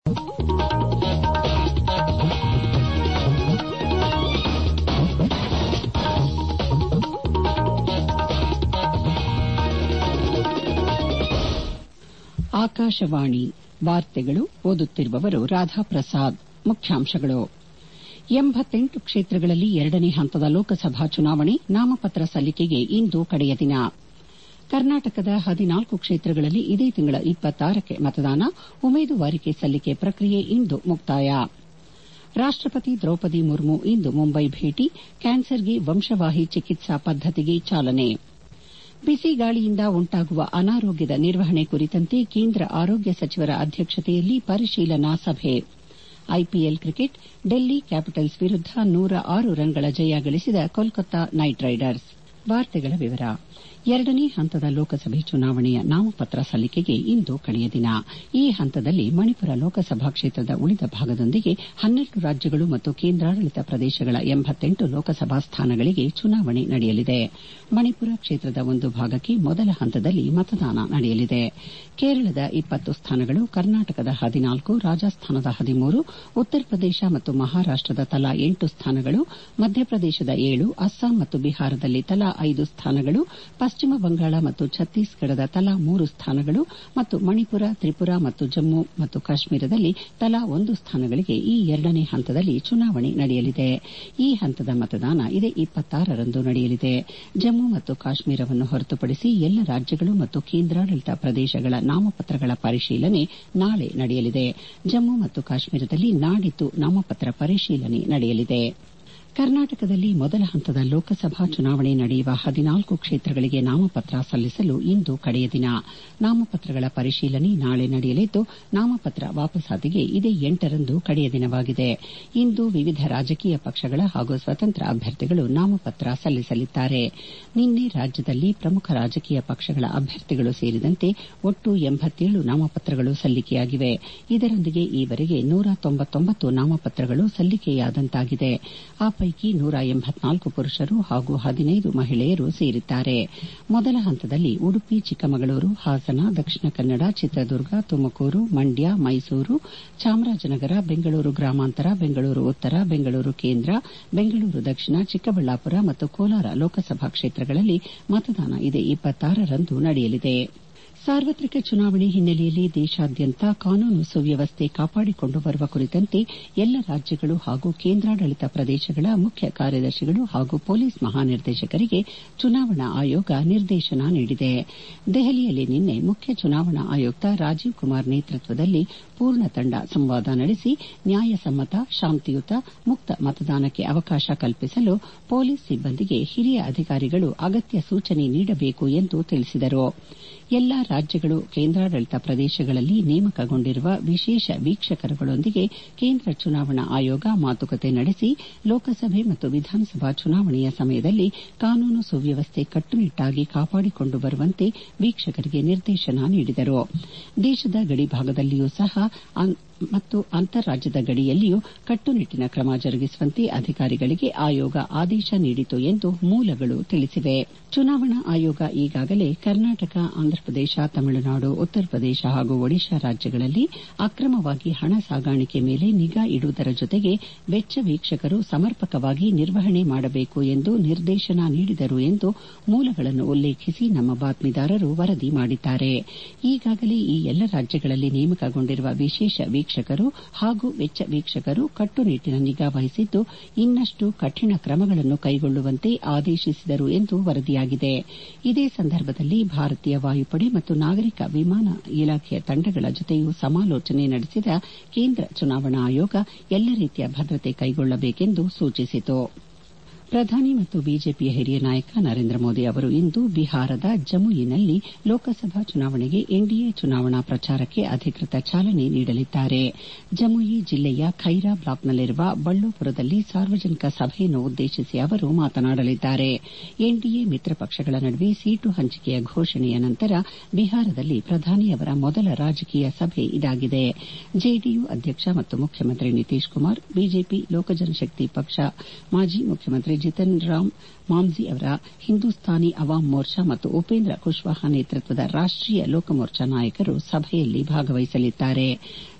ಆಕಾಶವಾಣಿ ವಾರ್ತೆಗಳು ಓದುತ್ತಿರುವವರು ರಾಧಾಪ್ರಸಾದ್ ಮುಖ್ಯಾಂಶಗಳು ಎಂಬತ್ತೆಂಟು ಕ್ಷೇತ್ರಗಳಲ್ಲಿ ಎರಡನೇ ಹಂತದ ಲೋಕಸಭಾ ಚುನಾವಣೆ ನಾಮಪತ್ರ ಸಲ್ಲಿಕೆಗೆ ಇಂದು ಕಡೆಯ ದಿನ ಕರ್ನಾಟಕದ ಹದಿನಾಲ್ಕು ಕ್ಷೇತ್ರಗಳಲ್ಲಿ ಇದೇ ತಿಂಗಳ ಕ್ಕೆ ಮತದಾನ ಉಮೇದುವಾರಿಕೆ ಸಲ್ಲಿಕೆ ಪ್ರಕ್ರಿಯೆ ಇಂದು ಮುಕ್ತಾಯ ರಾಷ್ಟಪತಿ ದ್ರೌಪದಿ ಮುರ್ಮು ಇಂದು ಮುಂಬೈ ಭೇಟಿ ಕ್ಯಾನ್ಸರ್ಗೆ ವಂಶವಾಹಿ ಚಿಕಿತ್ಸಾ ಪದ್ದತಿಗೆ ಚಾಲನೆ ಬಿಸಿಗಾಳಿಯಿಂದ ಉಂಟಾಗುವ ಅನಾರೋಗ್ಯದ ನಿರ್ವಹಣೆ ಕುರಿತಂತೆ ಕೇಂದ್ರ ಆರೋಗ್ಯ ಸಚಿವರ ಅಧ್ಯಕ್ಷತೆಯಲ್ಲಿ ಪರಿಶೀಲನಾ ಸಭೆ ಐಪಿಎಲ್ ಕ್ರಿಕೆಟ್ ಡೆಲ್ಲಿ ಕ್ಯಾಪಿಟಲ್ಸ್ ವಿರುದ್ದ ನೂರ ಆರು ರನ್ಗಳ ಜಯ ಗಳಿಸಿದ ಕೋಲ್ಕತಾ ನೈಟ್ ರೈಡರ್ಸ್ ಎರಡನೇ ಹಂತದ ಲೋಕಸಭೆ ಚುನಾವಣೆಯ ನಾಮಪತ್ರ ಸಲ್ಲಿಕೆಗೆ ಇಂದು ಕಡೆಯ ದಿನ ಈ ಹಂತದಲ್ಲಿ ಮಣಿಪುರ ಲೋಕಸಭಾ ಕ್ಷೇತ್ರದ ಉಳಿದ ಭಾಗದೊಂದಿಗೆ ಹನ್ನೆರಡು ರಾಜ್ಯಗಳು ಮತ್ತು ಕೇಂದ್ರಾಡಳಿತ ಪ್ರದೇಶಗಳ ಎಂಬತ್ತೆಂಟು ಲೋಕಸಭಾ ಸ್ಥಾನಗಳಿಗೆ ಚುನಾವಣೆ ನಡೆಯಲಿದೆ ಮಣಿಪುರ ಕ್ಷೇತ್ರದ ಒಂದು ಭಾಗಕ್ಕೆ ಮೊದಲ ಹಂತದಲ್ಲಿ ಮತದಾನ ನಡೆಯಲಿದೆ ಕೇರಳದ ಇಪ್ಪತ್ತು ಸ್ಥಾನಗಳು ಕರ್ನಾಟಕದ ಹದಿನಾಲ್ಕು ರಾಜಸ್ಥಾನದ ಹದಿಮೂರು ಉತ್ತರ ಪ್ರದೇಶ ಮತ್ತು ಮಹಾರಾಷ್ಟದ ತಲಾ ಎಂಟು ಸ್ಥಾನಗಳು ಮಧ್ಯಪ್ರದೇಶದ ಏಳು ಅಸ್ಸಾಂ ಮತ್ತು ಬಿಹಾರದಲ್ಲಿ ತಲಾ ಐದು ಸ್ಥಾನಗಳು ಪಶ್ಚಿಮ ಬಂಗಾಳ ಮತ್ತು ಛತ್ತೀಸ್ಗಢದ ತಲಾ ಮೂರು ಸ್ಥಾನಗಳು ಮತ್ತು ಮಣಿಪುರ ತ್ರಿಪುರಾ ಮತ್ತು ಜಮ್ಮು ಮತ್ತು ಕಾಶ್ಮೀರದಲ್ಲಿ ತಲಾ ಒಂದು ಸ್ಥಾನಗಳಿಗೆ ಈ ಎರಡನೇ ಹಂತದಲ್ಲಿ ಚುನಾವಣೆ ನಡೆಯಲಿದೆ ಈ ಹಂತದ ಮತದಾನ ಇದೇ ರಂದು ನಡೆಯಲಿದೆ ಜಮ್ಮು ಮತ್ತು ಕಾಶ್ಮೀರವನ್ನು ಹೊರತುಪಡಿಸಿ ಎಲ್ಲ ರಾಜ್ಯಗಳು ಮತ್ತು ಕೇಂದ್ರಾಡಳಿತ ಪ್ರದೇಶಗಳ ನಾಮಪತ್ರಗಳ ಪರಿಶೀಲನೆ ನಾಳೆ ನಡೆಯಲಿದೆ ಜಮ್ಮು ಮತ್ತು ಕಾಶ್ಮೀರದಲ್ಲಿ ನಾಡಿದ್ದು ನಾಮಪತ್ರ ಪರಿಶೀಲನೆ ನಡೆಯಲಿದೆ ಕರ್ನಾಟಕದಲ್ಲಿ ಮೊದಲ ಹಂತದ ಲೋಕಸಭಾ ಚುನಾವಣೆ ನಡೆಯುವ ಹದಿನಾಲ್ಕು ಕ್ಷೇತ್ರಗಳಿಗೆ ನಾಮಪತ್ರ ಸಲ್ಲಿಸಲು ಇಂದು ಕಡೆಯ ದಿನ ನಾಮಪತ್ರಗಳ ಪರಿಶೀಲನೆ ನಾಳೆ ನಡೆಯಲಿದ್ದು ನಾಮಪತ್ರ ವಾಪಸಾತಿಗೆ ಇದೇ ಎಂಟರಂದು ಕಡೆಯ ದಿನವಾಗಿದೆ ಇಂದು ವಿವಿಧ ರಾಜಕೀಯ ಪಕ್ಷಗಳ ಹಾಗೂ ಸ್ವತಂತ್ರ ಅಭ್ಯರ್ಥಿಗಳು ನಾಮಪತ್ರ ಸಲ್ಲಿಸಲಿದ್ದಾರೆ ನಿನ್ನೆ ರಾಜ್ಯದಲ್ಲಿ ಪ್ರಮುಖ ರಾಜಕೀಯ ಪಕ್ಷಗಳ ಅಭ್ಯರ್ಥಿಗಳು ಸೇರಿದಂತೆ ಒಟ್ಟು ಎಂಬತ್ತೇಳು ನಾಮಪತ್ರಗಳು ಸಲ್ಲಿಕೆಯಾಗಿವೆ ಇದರೊಂದಿಗೆ ಈವರೆಗೆ ನೂರ ತೊಂಬತ್ತೊಂಬತ್ತು ನಾಮಪತ್ರಗಳು ಸಲ್ಲಿಕೆಯಾದಂತಾಗಿದೆ ಆ ಪೈಕಿ ನೂರ ಎಂಬತ್ನಾಲ್ಕು ಪುರುಷರು ಹಾಗೂ ಹದಿನೈದು ಮಹಿಳೆಯರು ಸೇರಿದ್ದಾರೆ ಮೊದಲ ಹಂತದಲ್ಲಿ ಉಡುಪಿ ಚಿಕ್ಕಮಗಳೂರು ಹಾಸನ ದಕ್ಷಿಣ ಕನ್ನಡ ಚಿತ್ರದುರ್ಗ ತುಮಕೂರು ಮಂಡ್ಯ ಮೈಸೂರು ಚಾಮರಾಜನಗರ ಬೆಂಗಳೂರು ಗ್ರಾಮಾಂತರ ಬೆಂಗಳೂರು ಉತ್ತರ ಬೆಂಗಳೂರು ಕೇಂದ್ರ ಬೆಂಗಳೂರು ದಕ್ಷಿಣ ಚಿಕ್ಕಬಳ್ಳಾಪುರ ಮತ್ತು ಕೋಲಾರ ಲೋಕಸಭಾ ಕ್ಷೇತ್ರಗಳಲ್ಲಿ ಮತದಾನ ಇದೇ ರಂದು ನಡೆಯಲಿದೆ ಸಾರ್ವತ್ರಿಕ ಚುನಾವಣೆ ಹಿನ್ನೆಲೆಯಲ್ಲಿ ದೇಶಾದ್ಯಂತ ಕಾನೂನು ಸುವ್ಯವಸ್ಥೆ ಕಾಪಾಡಿಕೊಂಡು ಬರುವ ಕುರಿತಂತೆ ಎಲ್ಲ ರಾಜ್ಯಗಳು ಹಾಗೂ ಕೇಂದ್ರಾಡಳಿತ ಪ್ರದೇಶಗಳ ಮುಖ್ಯ ಕಾರ್ಯದರ್ಶಿಗಳು ಹಾಗೂ ಪೊಲೀಸ್ ಮಹಾನಿರ್ದೇಶಕರಿಗೆ ಚುನಾವಣಾ ಆಯೋಗ ನಿರ್ದೇಶನ ನೀಡಿದೆ ದೆಹಲಿಯಲ್ಲಿ ನಿನ್ನೆ ಮುಖ್ಯ ಚುನಾವಣಾ ಆಯುಕ್ತ ರಾಜೀವ್ ಕುಮಾರ್ ನೇತೃತ್ವದಲ್ಲಿ ಪೂರ್ಣ ತಂಡ ಸಂವಾದ ನಡೆಸಿ ನ್ಯಾಯಸಮ್ಮತ ಶಾಂತಿಯುತ ಮುಕ್ತ ಮತದಾನಕ್ಕೆ ಅವಕಾಶ ಕಲ್ಪಿಸಲು ಪೊಲೀಸ್ ಸಿಬ್ಬಂದಿಗೆ ಹಿರಿಯ ಅಧಿಕಾರಿಗಳು ಅಗತ್ಯ ಸೂಚನೆ ನೀಡಬೇಕು ಎಂದು ತಿಳಿಸಿದರು ಎಲ್ಲಾ ರಾಜ್ಯಗಳು ಕೇಂದ್ರಾಡಳಿತ ಪ್ರದೇಶಗಳಲ್ಲಿ ನೇಮಕಗೊಂಡಿರುವ ವಿಶೇಷ ವೀಕ್ಷಕರುಗಳೊಂದಿಗೆ ಕೇಂದ್ರ ಚುನಾವಣಾ ಆಯೋಗ ಮಾತುಕತೆ ನಡೆಸಿ ಲೋಕಸಭೆ ಮತ್ತು ವಿಧಾನಸಭಾ ಚುನಾವಣೆಯ ಸಮಯದಲ್ಲಿ ಕಾನೂನು ಸುವ್ಯವಸ್ಥೆ ಕಟ್ಟುನಿಟ್ಟಾಗಿ ಕಾಪಾಡಿಕೊಂಡು ಬರುವಂತೆ ವೀಕ್ಷಕರಿಗೆ ನಿರ್ದೇಶನ ನೀಡಿದರು ದೇಶದ ಗಡಿ ಭಾಗದಲ್ಲಿಯೂ ಸಹ ಮತ್ತು ಅಂತಾರಾಜ್ಯದ ಗಡಿಯಲ್ಲಿಯೂ ಕಟ್ಟುನಿಟ್ಟಿನ ಕ್ರಮ ಜರುಗಿಸುವಂತೆ ಅಧಿಕಾರಿಗಳಿಗೆ ಆಯೋಗ ಆದೇಶ ನೀಡಿತು ಎಂದು ಮೂಲಗಳು ತಿಳಿಸಿವೆ ಚುನಾವಣಾ ಆಯೋಗ ಈಗಾಗಲೇ ಕರ್ನಾಟಕ ಆಂಧ್ರಪ್ರದೇಶ ತಮಿಳುನಾಡು ಉತ್ತರ ಪ್ರದೇಶ ಹಾಗೂ ಒಡಿಶಾ ರಾಜ್ಯಗಳಲ್ಲಿ ಅಕ್ರಮವಾಗಿ ಹಣ ಸಾಗಾಣಿಕೆ ಮೇಲೆ ನಿಗಾ ಇಡುವುದರ ಜೊತೆಗೆ ವೆಚ್ಚ ವೀಕ್ಷಕರು ಸಮರ್ಪಕವಾಗಿ ನಿರ್ವಹಣೆ ಮಾಡಬೇಕು ಎಂದು ನಿರ್ದೇಶನ ನೀಡಿದರು ಎಂದು ಮೂಲಗಳನ್ನು ಉಲ್ಲೇಖಿಸಿ ನಮ್ಮ ಬಾತ್ಮೀದಾರರು ವರದಿ ಮಾಡಿದ್ದಾರೆ ಈಗಾಗಲೇ ಈ ಎಲ್ಲ ರಾಜ್ಯಗಳಲ್ಲಿ ನೇಮಕಗೊಂಡಿರುವ ವಿಶೇಷ ವೀಕ್ಷಕರು ಹಾಗೂ ವೆಚ್ಚ ವೀಕ್ಷಕರು ಕಟ್ಟುನಿಟ್ಟಿನ ನಿಗಾ ವಹಿಸಿದ್ದು ಇನ್ನಷ್ಟು ಕಠಿಣ ಕ್ರಮಗಳನ್ನು ಕೈಗೊಳ್ಳುವಂತೆ ಆದೇಶಿಸಿದರು ಎಂದು ವರದಿಯಾಗಿದೆ ಇದೇ ಸಂದರ್ಭದಲ್ಲಿ ಭಾರತೀಯ ವಾಯುಪಡೆ ಮತ್ತು ನಾಗರಿಕ ವಿಮಾನ ಇಲಾಖೆಯ ತಂಡಗಳ ಜೊತೆಯೂ ಸಮಾಲೋಚನೆ ನಡೆಸಿದ ಕೇಂದ್ರ ಚುನಾವಣಾ ಆಯೋಗ ಎಲ್ಲ ರೀತಿಯ ಭದ್ರತೆ ಕೈಗೊಳ್ಳಬೇಕೆಂದು ಸೂಚಿಸಿತು ಪ್ರಧಾನಿ ಮತ್ತು ಬಿಜೆಪಿಯ ಹಿರಿಯ ನಾಯಕ ನರೇಂದ್ರ ಮೋದಿ ಅವರು ಇಂದು ಬಿಹಾರದ ಜಮುಯಿನಲ್ಲಿ ಲೋಕಸಭಾ ಚುನಾವಣೆಗೆ ಎನ್ಡಿಎ ಚುನಾವಣಾ ಪ್ರಚಾರಕ್ಕೆ ಅಧಿಕೃತ ಚಾಲನೆ ನೀಡಲಿದ್ದಾರೆ ಜಮುಯಿ ಜಿಲ್ಲೆಯ ಖೈರಾ ಬ್ಲಾಕ್ನಲ್ಲಿರುವ ಬಳ್ಳೋಪುರದಲ್ಲಿ ಸಾರ್ವಜನಿಕ ಸಭೆಯನ್ನು ಉದ್ದೇಶಿಸಿ ಅವರು ಮಾತನಾಡಲಿದ್ದಾರೆ ಎನ್ಡಿಎ ಮಿತ್ರ ಪಕ್ಷಗಳ ನಡುವೆ ಸೀಟು ಹಂಚಿಕೆಯ ಘೋಷಣೆಯ ನಂತರ ಬಿಹಾರದಲ್ಲಿ ಪ್ರಧಾನಿ ಅವರ ಮೊದಲ ರಾಜಕೀಯ ಸಭೆ ಇದಾಗಿದೆ ಜೆಡಿಯು ಅಧ್ಯಕ್ಷ ಮತ್ತು ಮುಖ್ಯಮಂತ್ರಿ ನಿತೀಶ್ ಕುಮಾರ್ ಬಿಜೆಪಿ ಲೋಕಜನಶಕ್ತಿ ಪಕ್ಷ ಮಾಜಿ ಮುಖ್ಯಮಂತ್ರಿ ಜಿತನ್ ರಾಮ್ ಮಾಂಝಿ ಅವರ ಹಿಂದೂಸ್ತಾನಿ ಅವಾಮ್ ಮೋರ್ಚಾ ಮತ್ತು ಉಪೇಂದ್ರ ಕುಶ್ವಾಹ ನೇತೃತ್ವದ ರಾಷ್ಟೀಯ ಲೋಕಮೋರ್ಚಾ ನಾಯಕರು ಸಭೆಯಲ್ಲಿ ಭಾಗವಹಿಸಲಿದ್ದಾರೆ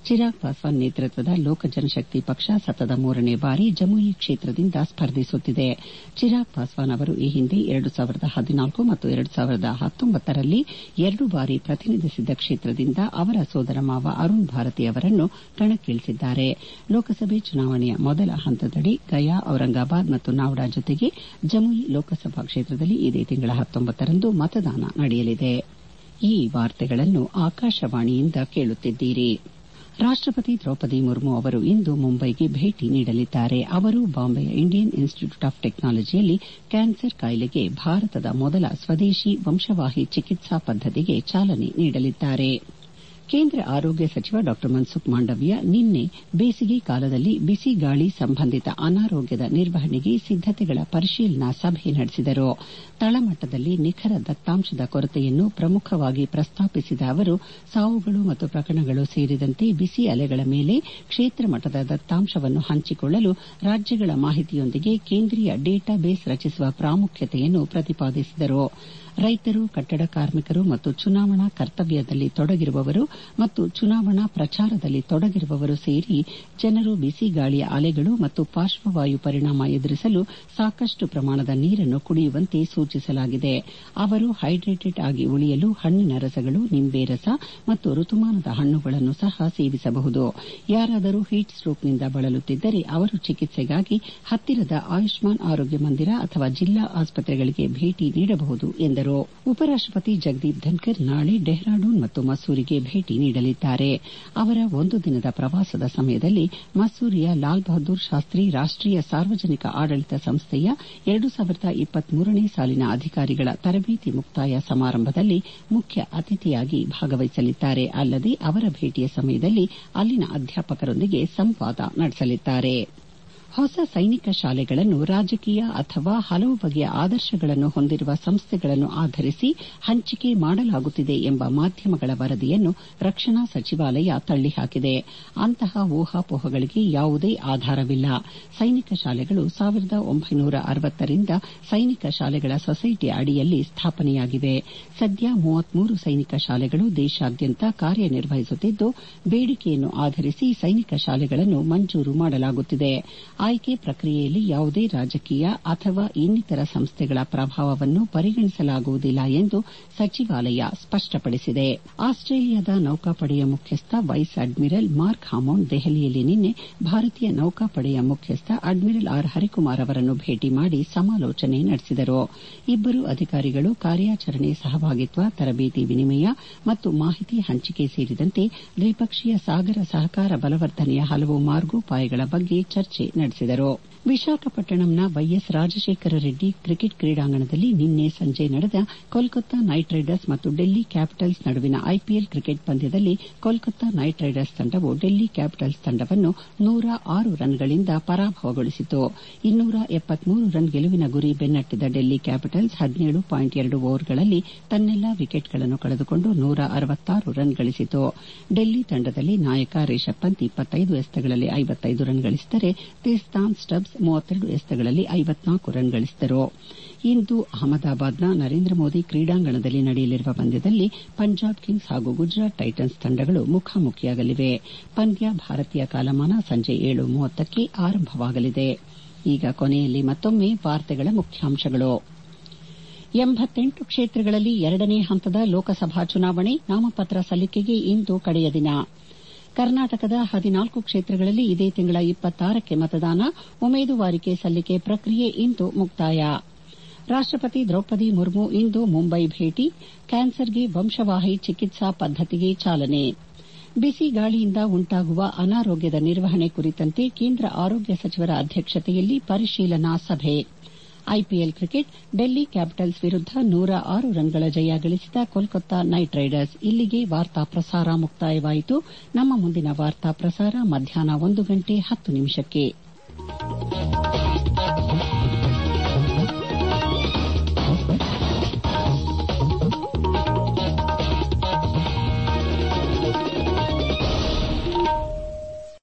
ಚಿರಾಗ್ ಪಾಸ್ವಾನ್ ನೇತೃತ್ವದ ಲೋಕ ಜನಶಕ್ತಿ ಪಕ್ಷ ಸತತ ಮೂರನೇ ಬಾರಿ ಜಮುಯಿ ಕ್ಷೇತ್ರದಿಂದ ಸ್ಪರ್ಧಿಸುತ್ತಿದೆ ಚಿರಾಗ್ ಪಾಸ್ವಾನ್ ಅವರು ಈ ಹಿಂದೆ ಎರಡು ಸಾವಿರದ ಹದಿನಾಲ್ಕು ಮತ್ತು ಎರಡು ಸಾವಿರದ ಹತ್ತೊಂಬತ್ತರಲ್ಲಿ ಎರಡು ಬಾರಿ ಪ್ರತಿನಿಧಿಸಿದ್ದ ಕ್ಷೇತ್ರದಿಂದ ಅವರ ಸೋದರ ಮಾವ ಅರುಣ್ ಭಾರತಿ ಅವರನ್ನು ಕಣಕ್ಕಿಳಿಸಿದ್ದಾರೆ ಲೋಕಸಭೆ ಚುನಾವಣೆಯ ಮೊದಲ ಹಂತದಡಿ ಗಯಾ ಔರಂಗಾಬಾದ್ ಮತ್ತು ನಾವ್ಡಾ ಜೊತೆಗೆ ಜಮುಯಿ ಲೋಕಸಭಾ ಕ್ಷೇತ್ರದಲ್ಲಿ ಇದೇ ತಿಂಗಳ ಹತ್ತೊಂಬತ್ತರಂದು ಮತದಾನ ನಡೆಯಲಿದೆ ಈ ವಾರ್ತೆಗಳನ್ನು ಆಕಾಶವಾಣಿಯಿಂದ ಕೇಳುತ್ತಿದ್ದೀರಿ ರಾಷ್ಟಪತಿ ದ್ರೌಪದಿ ಮುರ್ಮು ಅವರು ಇಂದು ಮುಂಬೈಗೆ ಭೇಟಿ ನೀಡಲಿದ್ದಾರೆ ಅವರು ಬಾಂಬೆಯ ಇಂಡಿಯನ್ ಇನ್ಸ್ಟಿಟ್ಯೂಟ್ ಆಫ್ ಟೆಕ್ನಾಲಜಿಯಲ್ಲಿ ಕ್ಯಾನ್ಸರ್ ಕಾಯಿಲೆಗೆ ಭಾರತದ ಮೊದಲ ಸ್ವದೇಶಿ ವಂಶವಾಹಿ ಚಿಕಿತ್ಸಾ ಪದ್ದತಿಗೆ ಚಾಲನೆ ನೀಡಲಿದ್ದಾರೆ ಕೇಂದ್ರ ಆರೋಗ್ಯ ಸಚಿವ ಡಾ ಮನ್ಸುಖ್ ಮಾಂಡವೀಯ ನಿನ್ನೆ ಬೇಸಿಗೆ ಕಾಲದಲ್ಲಿ ಬಿಸಿ ಗಾಳಿ ಸಂಬಂಧಿತ ಅನಾರೋಗ್ಯದ ನಿರ್ವಹಣೆಗೆ ಸಿದ್ದತೆಗಳ ಪರಿಶೀಲನಾ ಸಭೆ ನಡೆಸಿದರು ತಳಮಟ್ಟದಲ್ಲಿ ನಿಖರ ದತ್ತಾಂಶದ ಕೊರತೆಯನ್ನು ಪ್ರಮುಖವಾಗಿ ಪ್ರಸ್ತಾಪಿಸಿದ ಅವರು ಸಾವುಗಳು ಮತ್ತು ಪ್ರಕರಣಗಳು ಸೇರಿದಂತೆ ಬಿಸಿ ಅಲೆಗಳ ಮೇಲೆ ಕ್ಷೇತ್ರ ಮಟ್ಟದ ದತ್ತಾಂಶವನ್ನು ಹಂಚಿಕೊಳ್ಳಲು ರಾಜ್ಯಗಳ ಮಾಹಿತಿಯೊಂದಿಗೆ ಕೇಂದ್ರೀಯ ಡೇಟಾಬೇಸ್ ರಚಿಸುವ ಪ್ರಾಮುಖ್ಯತೆಯನ್ನು ಪ್ರತಿಪಾದಿಸಿದರು ರೈತರು ಕಟ್ಟಡ ಕಾರ್ಮಿಕರು ಮತ್ತು ಚುನಾವಣಾ ಕರ್ತವ್ಯದಲ್ಲಿ ತೊಡಗಿರುವವರು ಮತ್ತು ಚುನಾವಣಾ ಪ್ರಚಾರದಲ್ಲಿ ತೊಡಗಿರುವವರು ಸೇರಿ ಜನರು ಬಿಸಿ ಗಾಳಿಯ ಅಲೆಗಳು ಮತ್ತು ಪಾರ್ಶ್ವವಾಯು ಪರಿಣಾಮ ಎದುರಿಸಲು ಸಾಕಷ್ಟು ಪ್ರಮಾಣದ ನೀರನ್ನು ಕುಡಿಯುವಂತೆ ಸೂಚಿಸಲಾಗಿದೆ ಅವರು ಹೈಡ್ರೇಟೆಡ್ ಆಗಿ ಉಳಿಯಲು ಹಣ್ಣಿನ ರಸಗಳು ನಿಂಬೆ ರಸ ಮತ್ತು ಋತುಮಾನದ ಹಣ್ಣುಗಳನ್ನು ಸಹ ಸೇವಿಸಬಹುದು ಯಾರಾದರೂ ಹೀಟ್ ಸ್ಟ್ರೋಕ್ನಿಂದ ಬಳಲುತ್ತಿದ್ದರೆ ಅವರು ಚಿಕಿತ್ಸೆಗಾಗಿ ಹತ್ತಿರದ ಆಯುಷ್ಮಾನ್ ಆರೋಗ್ಯ ಮಂದಿರ ಅಥವಾ ಜಿಲ್ಲಾ ಆಸ್ಪತ್ರೆಗಳಿಗೆ ಭೇಟಿ ನೀಡಬಹುದು ಎಂದರು ಉಪರಾಷ್ಟಪತಿ ಜಗದೀಪ್ ಧನ್ಕರ್ ನಾಳೆ ಡೆಹ್ರಾಡೂನ್ ಮತ್ತು ಮಸೂರಿಗೆ ಭೇಟಿ ನೀಡಲಿದ್ದಾರೆ ಅವರ ಒಂದು ದಿನದ ಪ್ರವಾಸದ ಸಮಯದಲ್ಲಿ ಮಸೂರಿಯ ಲಾಲ್ ಬಹದ್ದೂರ್ ಶಾಸ್ತ್ರಿ ರಾಷ್ಟೀಯ ಸಾರ್ವಜನಿಕ ಆಡಳಿತ ಸಂಸ್ಥೆಯ ಎರಡು ಸಾವಿರದ ಇಪ್ಪತ್ಮೂರನೇ ಸಾಲಿನ ಅಧಿಕಾರಿಗಳ ತರಬೇತಿ ಮುಕ್ತಾಯ ಸಮಾರಂಭದಲ್ಲಿ ಮುಖ್ಯ ಅತಿಥಿಯಾಗಿ ಭಾಗವಹಿಸಲಿದ್ದಾರೆ ಅಲ್ಲದೆ ಅವರ ಭೇಟಿಯ ಸಮಯದಲ್ಲಿ ಅಲ್ಲಿನ ಅಧ್ಯಾಪಕರೊಂದಿಗೆ ಸಂವಾದ ನಡೆಸಲಿದ್ದಾರೆ ಹೊಸ ಸೈನಿಕ ಶಾಲೆಗಳನ್ನು ರಾಜಕೀಯ ಅಥವಾ ಹಲವು ಬಗೆಯ ಆದರ್ಶಗಳನ್ನು ಹೊಂದಿರುವ ಸಂಸ್ಥೆಗಳನ್ನು ಆಧರಿಸಿ ಹಂಚಿಕೆ ಮಾಡಲಾಗುತ್ತಿದೆ ಎಂಬ ಮಾಧ್ಯಮಗಳ ವರದಿಯನ್ನು ರಕ್ಷಣಾ ಸಚಿವಾಲಯ ತಳ್ಳಿಹಾಕಿದೆ ಅಂತಹ ಊಹಾಪೋಹಗಳಿಗೆ ಯಾವುದೇ ಆಧಾರವಿಲ್ಲ ಸೈನಿಕ ಶಾಲೆಗಳು ಸಾವಿರದ ಒಂಬೈನೂರ ಅರವತ್ತರಿಂದ ಸೈನಿಕ ಶಾಲೆಗಳ ಸೊಸೈಟಿಯ ಅಡಿಯಲ್ಲಿ ಸ್ಥಾಪನೆಯಾಗಿವೆ ಸದ್ಯ ಮೂವತ್ಮೂರು ಸೈನಿಕ ಶಾಲೆಗಳು ದೇಶಾದ್ಯಂತ ಕಾರ್ಯನಿರ್ವಹಿಸುತ್ತಿದ್ದು ಬೇಡಿಕೆಯನ್ನು ಆಧರಿಸಿ ಸೈನಿಕ ಶಾಲೆಗಳನ್ನು ಮಂಜೂರು ಮಾಡಲಾಗುತ್ತಿದೆ ಆಯ್ಕೆ ಪ್ರಕ್ರಿಯೆಯಲ್ಲಿ ಯಾವುದೇ ರಾಜಕೀಯ ಅಥವಾ ಇನ್ನಿತರ ಸಂಸ್ಥೆಗಳ ಪ್ರಭಾವವನ್ನು ಪರಿಗಣಿಸಲಾಗುವುದಿಲ್ಲ ಎಂದು ಸಚಿವಾಲಯ ಸ್ಪಷ್ಟಪಡಿಸಿದೆ ಆಸ್ಟ್ರೇಲಿಯಾದ ನೌಕಾಪಡೆಯ ಮುಖ್ಯಸ್ಥ ವೈಸ್ ಅಡ್ಮಿರಲ್ ಮಾರ್ಕ್ ಹಾಮೌಂಡ್ ದೆಹಲಿಯಲ್ಲಿ ನಿನ್ನೆ ಭಾರತೀಯ ನೌಕಾಪಡೆಯ ಮುಖ್ಯಸ್ಥ ಅಡ್ಮಿರಲ್ ಆರ್ ಹರಿಕುಮಾರ್ ಅವರನ್ನು ಭೇಟಿ ಮಾಡಿ ಸಮಾಲೋಚನೆ ನಡೆಸಿದರು ಇಬ್ಬರು ಅಧಿಕಾರಿಗಳು ಕಾರ್ಯಾಚರಣೆ ಸಹಭಾಗಿತ್ವ ತರಬೇತಿ ವಿನಿಮಯ ಮತ್ತು ಮಾಹಿತಿ ಹಂಚಿಕೆ ಸೇರಿದಂತೆ ದ್ವಿಪಕ್ಷೀಯ ಸಾಗರ ಸಹಕಾರ ಬಲವರ್ಧನೆಯ ಹಲವು ಮಾರ್ಗೋಪಾಯಗಳ ಬಗ್ಗೆ ಚರ್ಚೆ ನಡೆಸಿದರು ವಿಶಾಖಪಟ್ಟಣಂನ ವೈಎಸ್ ರಾಜಶೇಖರ ರೆಡ್ಡಿ ಕ್ರಿಕೆಟ್ ಕ್ರೀಡಾಂಗಣದಲ್ಲಿ ನಿನ್ನೆ ಸಂಜೆ ನಡೆದ ಕೋಲ್ಕತ್ತಾ ನೈಟ್ ರೈಡರ್ಸ್ ಮತ್ತು ಡೆಲ್ಲಿ ಕ್ಯಾಪಿಟಲ್ಸ್ ನಡುವಿನ ಐಪಿಎಲ್ ಕ್ರಿಕೆಟ್ ಪಂದ್ಯದಲ್ಲಿ ಕೋಲ್ಕತ್ತಾ ನೈಟ್ ರೈಡರ್ಸ್ ತಂಡವು ಡೆಲ್ಲಿ ಕ್ಯಾಪಿಟಲ್ಸ್ ತಂಡವನ್ನು ನೂರ ಆರು ರನ್ಗಳಿಂದ ಪರಾಭವಗೊಳಿಸಿತು ಇನ್ನೂರ ಎಪ್ಪತ್ಮೂರು ರನ್ ಗೆಲುವಿನ ಗುರಿ ಬೆನ್ನಟ್ಟಿದ ಡೆಲ್ಲಿ ಕ್ಯಾಪಿಟಲ್ಸ್ ಹದಿನೇಳು ಪಾಯಿಂಟ್ ಎರಡು ಓವರ್ಗಳಲ್ಲಿ ತನ್ನೆಲ್ಲಾ ವಿಕೆಟ್ಗಳನ್ನು ಕಳೆದುಕೊಂಡು ನೂರ ಅರವತ್ತಾರು ರನ್ ಗಳಿಸಿತು ಡೆಲ್ಲಿ ತಂಡದಲ್ಲಿ ನಾಯಕ ರಿಷಬ್ ಪಂತ್ ಇಪ್ಪತ್ತೈದು ಎಸೆತಗಳಲ್ಲಿ ಐವತ್ತೈದು ರನ್ ಗಳಿಸಿದರೆ ತಿಸ್ತಾನ್ ಸ್ಟಬ್ಸ್ ಮೂವತ್ತೆರಡು ಎಸೆತಗಳಲ್ಲಿ ಐವತ್ನಾಲ್ಕು ರನ್ ಗಳಿಸಿದರು ಇಂದು ಅಹಮದಾಬಾದ್ನ ನರೇಂದ್ರ ಮೋದಿ ಕ್ರೀಡಾಂಗಣದಲ್ಲಿ ನಡೆಯಲಿರುವ ಪಂದ್ಯದಲ್ಲಿ ಪಂಜಾಬ್ ಕಿಂಗ್ಸ್ ಹಾಗೂ ಗುಜರಾತ್ ಟೈಟನ್ಸ್ ತಂಡಗಳು ಮುಖಾಮುಖಿಯಾಗಲಿವೆ ಪಂದ್ಯ ಭಾರತೀಯ ಕಾಲಮಾನ ಸಂಜೆ ಏಳು ಮೂವತ್ತಕ್ಕೆ ಆರಂಭವಾಗಲಿದೆ ಈಗ ಕೊನೆಯಲ್ಲಿ ಮತ್ತೊಮ್ಮೆ ವಾರ್ತೆಗಳ ಮುಖ್ಯಾಂಶಗಳು ಎಂಬತ್ತೆಂಟು ಕ್ಷೇತ್ರಗಳಲ್ಲಿ ಎರಡನೇ ಹಂತದ ಲೋಕಸಭಾ ಚುನಾವಣೆ ನಾಮಪತ್ರ ಸಲ್ಲಿಕೆಗೆ ಇಂದು ಕಡೆಯ ದಿನ ಕರ್ನಾಟಕದ ಹದಿನಾಲ್ಕು ಕ್ಷೇತ್ರಗಳಲ್ಲಿ ಇದೇ ತಿಂಗಳ ಇಪ್ಪತ್ತಾರಕ್ಕೆ ಮತದಾನ ಉಮೇದುವಾರಿಕೆ ಸಲ್ಲಿಕೆ ಪ್ರಕ್ರಿಯೆ ಇಂದು ಮುಕ್ತಾಯ ರಾಷ್ಟಪತಿ ದ್ರೌಪದಿ ಮುರ್ಮು ಇಂದು ಮುಂಬೈ ಭೇಟಿ ಕ್ಯಾನ್ಸರ್ಗೆ ವಂಶವಾಹಿ ಚಿಕಿತ್ಸಾ ಪದ್ದತಿಗೆ ಚಾಲನೆ ಬಿಸಿ ಗಾಳಿಯಿಂದ ಉಂಟಾಗುವ ಅನಾರೋಗ್ಯದ ನಿರ್ವಹಣೆ ಕುರಿತಂತೆ ಕೇಂದ್ರ ಆರೋಗ್ಯ ಸಚಿವರ ಅಧ್ಯಕ್ಷತೆಯಲ್ಲಿ ಪರಿಶೀಲನಾ ಸಭೆ ಐಪಿಎಲ್ ಕ್ರಿಕೆಟ್ ಡೆಲ್ಲಿ ಕ್ಯಾಪಿಟಲ್ಸ್ ವಿರುದ್ದ ನೂರ ಆರು ರನ್ಗಳ ಜಯ ಗಳಿಸಿದ ಕೋಲ್ಕತ್ತಾ ನೈಟ್ ರೈಡರ್ಸ್ ಇಲ್ಲಿಗೆ ವಾರ್ತಾ ಪ್ರಸಾರ ಮುಕ್ತಾಯವಾಯಿತು ನಮ್ಮ ಮುಂದಿನ ವಾರ್ತಾ ಪ್ರಸಾರ ಮಧ್ಯಾಹ್ನ ಒಂದು ಗಂಟೆ ಹತ್ತು ನಿಮಿಷಕ್ಕೆ